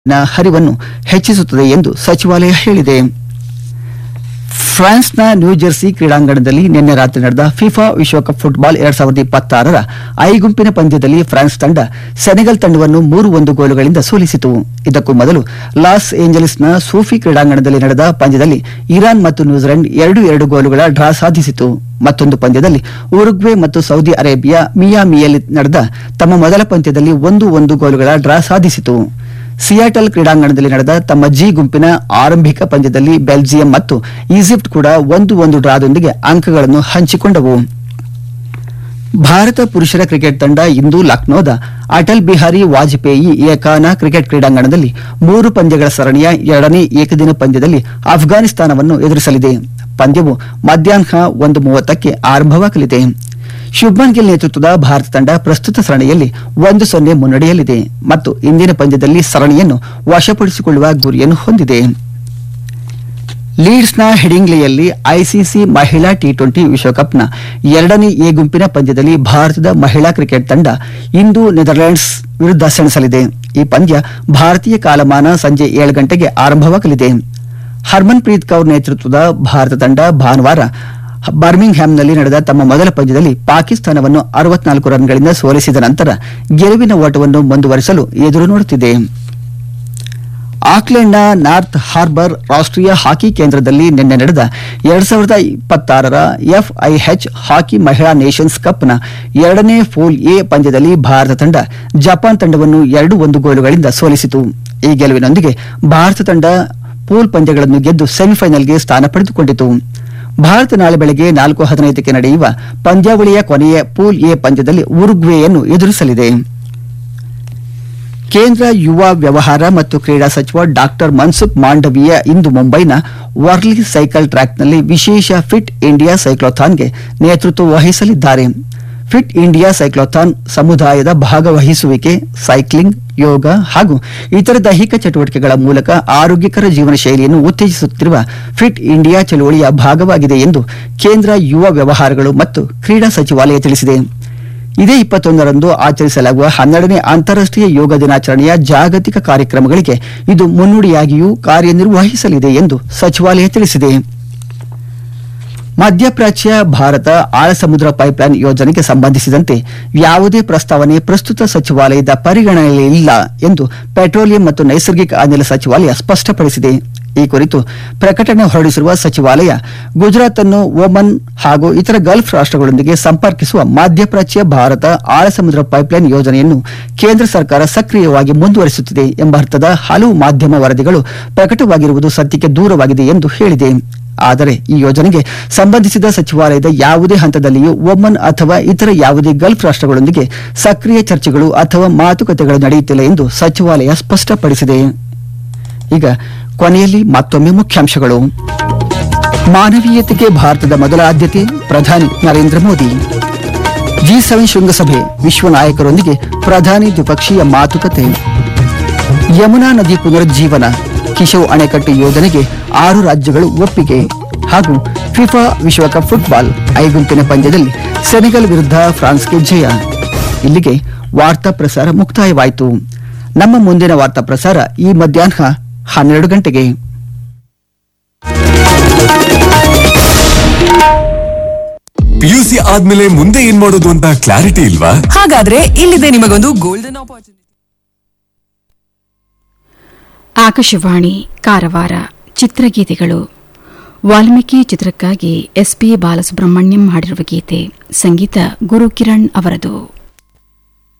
ನ ಹರಿವನ್ನು ಹೆಚ್ಚಿಸುತ್ತದೆ ಎಂದು ಸಚಿವಾಲಯ ಹೇಳಿದೆ ಫ್ರಾನ್ಸ್ನ ನ್ಯೂಜೆರ್ಸಿ ಕ್ರೀಡಾಂಗಣದಲ್ಲಿ ನಿನ್ನೆ ರಾತ್ರಿ ನಡೆದ ಫಿಫಾ ವಿಶ್ವಕಪ್ ಫುಟ್ಬಾಲ್ ಎರಡ್ ಸಾವಿರದ ಇಪ್ಪತ್ತಾರರ ಐ ಗುಂಪಿನ ಪಂದ್ಯದಲ್ಲಿ ಫ್ರಾನ್ಸ್ ತಂಡ ಸೆನೆಗಲ್ ತಂಡವನ್ನು ಮೂರು ಒಂದು ಗೋಲುಗಳಿಂದ ಸೋಲಿಸಿತು ಇದಕ್ಕೂ ಮೊದಲು ಲಾಸ್ ಏಂಜಲೀಸ್ನ ಸೂಫಿ ಕ್ರೀಡಾಂಗಣದಲ್ಲಿ ನಡೆದ ಪಂದ್ಯದಲ್ಲಿ ಇರಾನ್ ಮತ್ತು ನ್ಯೂಜಿಲೆಂಡ್ ಎರಡು ಎರಡು ಗೋಲುಗಳ ಡ್ರಾ ಸಾಧಿಸಿತು ಮತ್ತೊಂದು ಪಂದ್ಯದಲ್ಲಿ ಉರುಗ್ವೆ ಮತ್ತು ಸೌದಿ ಅರೇಬಿಯಾ ಮಿಯಾಮಿಯಲ್ಲಿ ನಡೆದ ತಮ್ಮ ಮೊದಲ ಪಂದ್ಯದಲ್ಲಿ ಒಂದು ಒಂದು ಗೋಲುಗಳ ಡ್ರಾ ಸಾಧಿಸಿತು ಸಿಯಾಟಲ್ ಕ್ರೀಡಾಂಗಣದಲ್ಲಿ ನಡೆದ ತಮ್ಮ ಜಿ ಗುಂಪಿನ ಆರಂಭಿಕ ಪಂದ್ಯದಲ್ಲಿ ಬೆಲ್ಜಿಯಂ ಮತ್ತು ಈಜಿಪ್ಟ್ ಕೂಡ ಒಂದು ಒಂದು ಡ್ರಾದೊಂದಿಗೆ ಅಂಕಗಳನ್ನು ಹಂಚಿಕೊಂಡವು ಭಾರತ ಪುರುಷರ ಕ್ರಿಕೆಟ್ ತಂಡ ಇಂದು ಲಕ್ನೋದ ಅಟಲ್ ಬಿಹಾರಿ ವಾಜಪೇಯಿ ಏಕಾನ ಕ್ರಿಕೆಟ್ ಕ್ರೀಡಾಂಗಣದಲ್ಲಿ ಮೂರು ಪಂದ್ಯಗಳ ಸರಣಿಯ ಎರಡನೇ ಏಕದಿನ ಪಂದ್ಯದಲ್ಲಿ ಅಫ್ಘಾನಿಸ್ತಾನವನ್ನು ಎದುರಿಸಲಿದೆ ಪಂದ್ಯವು ಮಧ್ಯಾಹ್ನ ಒಂದು ಮೂವತ್ತಕ್ಕೆ ಆರಂಭವಾಗಲಿದೆ ಶುಭ್ಮನ್ ಗಿಲ್ ನೇತೃತ್ವದ ಭಾರತ ತಂಡ ಪ್ರಸ್ತುತ ಸರಣಿಯಲ್ಲಿ ಒಂದು ಸೊನ್ನೆ ಮುನ್ನಡೆಯಲ್ಲಿದೆ ಮತ್ತು ಇಂದಿನ ಪಂದ್ಯದಲ್ಲಿ ಸರಣಿಯನ್ನು ವಶಪಡಿಸಿಕೊಳ್ಳುವ ಗುರಿಯನ್ನು ಹೊಂದಿದೆ ಲೀಡ್ಸ್ನ ಹೆಡಿಂಗ್ಲಿಯಲ್ಲಿ ಐಸಿಸಿ ಮಹಿಳಾ ಟಿ ಟ್ವೆಂಟಿ ವಿಶ್ವಕಪ್ನ ಎರಡನೇ ಎ ಗುಂಪಿನ ಪಂದ್ಯದಲ್ಲಿ ಭಾರತದ ಮಹಿಳಾ ಕ್ರಿಕೆಟ್ ತಂಡ ಇಂದು ನೆದರ್ಲೆಂಡ್ಸ್ ವಿರುದ್ಧ ಸೆಣಸಲಿದೆ ಈ ಪಂದ್ಯ ಭಾರತೀಯ ಕಾಲಮಾನ ಸಂಜೆ ಏಳು ಗಂಟೆಗೆ ಆರಂಭವಾಗಲಿದೆ ಹರ್ಮನ್ ಪ್ರೀತ್ ಕೌರ್ ನೇತೃತ್ವದ ಭಾರತ ತಂಡ ಭಾನುವಾರ ಬರ್ಮಿಂಗ್ಹ್ಯಾಮ್ನಲ್ಲಿ ನಡೆದ ತಮ್ಮ ಮೊದಲ ಪಂದ್ಯದಲ್ಲಿ ಪಾಕಿಸ್ತಾನವನ್ನು ಅರವತ್ನಾಲ್ಕು ರನ್ಗಳಿಂದ ಸೋಲಿಸಿದ ನಂತರ ಗೆಲುವಿನ ಓಟವನ್ನು ಮುಂದುವರಿಸಲು ಎದುರು ನೋಡುತ್ತಿದೆ ಆಕ್ಲೆಂಡ್ನ ನಾರ್ತ್ ಹಾರ್ಬರ್ ರಾಷ್ಟ್ರೀಯ ಹಾಕಿ ಕೇಂದ್ರದಲ್ಲಿ ನಿನ್ನೆ ನಡೆದ ಎರಡ್ ಸಾವಿರದ ಇಪ್ಪತ್ತಾರರ ಎಫ್ಐಎಚ್ ಹಾಕಿ ಮಹಿಳಾ ನೇಷನ್ಸ್ ಕಪ್ನ ಎರಡನೇ ಪೂಲ್ ಎ ಪಂದ್ಯದಲ್ಲಿ ಭಾರತ ತಂಡ ಜಪಾನ್ ತಂಡವನ್ನು ಎರಡು ಒಂದು ಗೋಲುಗಳಿಂದ ಸೋಲಿಸಿತು ಈ ಗೆಲುವಿನೊಂದಿಗೆ ಭಾರತ ತಂಡ ಪೂಲ್ ಪಂದ್ಯಗಳನ್ನು ಗೆದ್ದು ಸೆಮಿಫೈನಲ್ಗೆ ಸ್ಥಾನ ಪಡೆದುಕೊಂಡಿತು ಭಾರತ ನಾಳೆ ಬೆಳಗ್ಗೆ ನಾಲ್ಕು ಹದಿನೈದಕ್ಕೆ ನಡೆಯುವ ಪಂದ್ಯಾವಳಿಯ ಕೊನೆಯ ಪೂಲ್ ಎ ಪಂದ್ಯದಲ್ಲಿ ಉರುಗ್ವೆಯನ್ನು ಎದುರಿಸಲಿದೆ ಕೇಂದ್ರ ಯುವ ವ್ಯವಹಾರ ಮತ್ತು ಕ್ರೀಡಾ ಸಚಿವ ಡಾಕ್ಟರ್ ಮನ್ಸುಖ್ ಮಾಂಡವೀಯ ಇಂದು ಮುಂಬೈನ ವರ್ಲಿ ಸೈಕಲ್ ಟ್ರ್ಯಾಕ್ನಲ್ಲಿ ವಿಶೇಷ ಫಿಟ್ ಇಂಡಿಯಾ ಸೈಕ್ಲೋಥಾನ್ಗೆ ನೇತೃತ್ವ ವಹಿಸಲಿದ್ದಾರೆ ಫಿಟ್ ಇಂಡಿಯಾ ಸೈಕ್ಲೋಥಾನ್ ಸಮುದಾಯದ ಭಾಗವಹಿಸುವಿಕೆ ಸೈಕ್ಲಿಂಗ್ ಯೋಗ ಹಾಗೂ ಇತರ ದೈಹಿಕ ಚಟುವಟಿಕೆಗಳ ಮೂಲಕ ಆರೋಗ್ಯಕರ ಜೀವನ ಶೈಲಿಯನ್ನು ಉತ್ತೇಜಿಸುತ್ತಿರುವ ಫಿಟ್ ಇಂಡಿಯಾ ಚಳುವಳಿಯ ಭಾಗವಾಗಿದೆ ಎಂದು ಕೇಂದ್ರ ಯುವ ವ್ಯವಹಾರಗಳು ಮತ್ತು ಕ್ರೀಡಾ ಸಚಿವಾಲಯ ತಿಳಿಸಿದೆ ಇದೇ ಇಪ್ಪತ್ತೊಂದರಂದು ಆಚರಿಸಲಾಗುವ ಹನ್ನೆರಡನೇ ಅಂತಾರಾಷ್ಟ್ರೀಯ ಯೋಗ ದಿನಾಚರಣೆಯ ಜಾಗತಿಕ ಕಾರ್ಯಕ್ರಮಗಳಿಗೆ ಇದು ಮುನ್ನುಡಿಯಾಗಿಯೂ ಕಾರ್ಯನಿರ್ವಹಿಸಲಿದೆ ಎಂದು ಸಚಿವಾಲಯ ತಿಳಿಸಿದೆ ಮಧ್ಯಪ್ರಾಚ್ಯ ಭಾರತ ಆಳಸಮುದ್ರ ಪೈಪ್ಲೈನ್ ಯೋಜನೆಗೆ ಸಂಬಂಧಿಸಿದಂತೆ ಯಾವುದೇ ಪ್ರಸ್ತಾವನೆ ಪ್ರಸ್ತುತ ಸಚಿವಾಲಯದ ಪರಿಗಣನೆಯಲ್ಲಿಲ್ಲ ಎಂದು ಪೆಟ್ರೋಲಿಯಂ ಮತ್ತು ನೈಸರ್ಗಿಕ ಅನಿಲ ಸಚಿವಾಲಯ ಸ್ಪಷ್ಟಪಡಿಸಿದೆ ಈ ಕುರಿತು ಪ್ರಕಟಣೆ ಹೊರಡಿಸಿರುವ ಸಚಿವಾಲಯ ಗುಜರಾತ್ ಅನ್ನು ಒಮನ್ ಹಾಗೂ ಇತರ ಗಲ್ಫ್ ರಾಷ್ಟ್ರಗಳೊಂದಿಗೆ ಸಂಪರ್ಕಿಸುವ ಮಧ್ಯಪ್ರಾಚ್ಯ ಭಾರತ ಆಳಸಮುದ್ರ ಪೈಪ್ಲೈನ್ ಯೋಜನೆಯನ್ನು ಕೇಂದ್ರ ಸರ್ಕಾರ ಸಕ್ರಿಯವಾಗಿ ಮುಂದುವರಿಸುತ್ತಿದೆ ಎಂಬ ಅರ್ಥದ ಹಲವು ಮಾಧ್ಯಮ ವರದಿಗಳು ಪ್ರಕಟವಾಗಿರುವುದು ಸತ್ಯಕ್ಕೆ ದೂರವಾಗಿದೆ ಎಂದು ಹೇಳಿದೆ ಆದರೆ ಈ ಯೋಜನೆಗೆ ಸಂಬಂಧಿಸಿದ ಸಚಿವಾಲಯದ ಯಾವುದೇ ಹಂತದಲ್ಲಿಯೂ ಒಮನ್ ಅಥವಾ ಇತರ ಯಾವುದೇ ಗಲ್ಫ್ ರಾಷ್ಟ್ರಗಳೊಂದಿಗೆ ಸಕ್ರಿಯ ಚರ್ಚೆಗಳು ಅಥವಾ ಮಾತುಕತೆಗಳು ನಡೆಯುತ್ತಿಲ್ಲ ಎಂದು ಸಚಿವಾಲಯ ಸ್ಪಷ್ಟಪಡಿಸಿದೆ ಈಗ ಕೊನೆಯಲ್ಲಿ ಮತ್ತೊಮ್ಮೆ ಮುಖ್ಯಾಂಶಗಳು ಮಾನವೀಯತೆಗೆ ಭಾರತದ ಮೊದಲ ಆದ್ಯತೆ ಪ್ರಧಾನಿ ನರೇಂದ್ರ ಮೋದಿ ಜಿ ಸೆವೆನ್ ಶೃಂಗಸಭೆ ವಿಶ್ವ ನಾಯಕರೊಂದಿಗೆ ಪ್ರಧಾನಿ ದ್ವಿಪಕ್ಷೀಯ ಮಾತುಕತೆ ಯಮುನಾ ನದಿ ಪುನರುಜ್ಜೀವನ ಕಿಶವ್ ಅಣೆಕಟ್ಟು ಯೋಜನೆಗೆ ಆರು ರಾಜ್ಯಗಳು ಒಪ್ಪಿಗೆ ಹಾಗೂ ಫಿಫಾ ವಿಶ್ವಕಪ್ ಫುಟ್ಬಾಲ್ ಐ ಗುಂಪಿನ ಪಂದ್ಯದಲ್ಲಿ ಸೆನೆಗಲ್ ವಿರುದ್ಧ ಫ್ರಾನ್ಸ್ಗೆ ಜಯ ಇಲ್ಲಿಗೆ ವಾರ್ತಾ ಪ್ರಸಾರ ಮುಕ್ತಾಯವಾಯಿತು ನಮ್ಮ ಮುಂದಿನ ವಾರ್ತಾ ಪ್ರಸಾರ ಈ ಮಧ್ಯಾಹ್ನ ಹನ್ನೆರಡು ಗಂಟೆಗೆ ಪಿಯುಸಿ ಆದ್ಮೇಲೆ ಮುಂದೆ ಏನ್ ಮಾಡೋದು ಅಂತ ಕ್ಲಾರಿಟಿ ಇಲ್ವಾ ಹಾಗಾದ್ರೆ ಇಲ್ಲಿದೆ ನಿಮಗೊಂದು ಗೋಲ್ಡನ್ ಆಪರ್ಚುನಿಟಿ ಆಕಾಶವಾಣಿ ಕಾರವಾರ ಚಿತ್ರಗೀತೆಗಳು ವಾಲ್ಮೀಕಿ ಚಿತ್ರಕ್ಕಾಗಿ ಎಸ್ಪಿ ಬಾಲಸುಬ್ರಹ್ಮಣ್ಯಂ ಹಾಡಿರುವ ಗೀತೆ ಸಂಗೀತ ಗುರು ಕಿರಣ್ ಅವರದು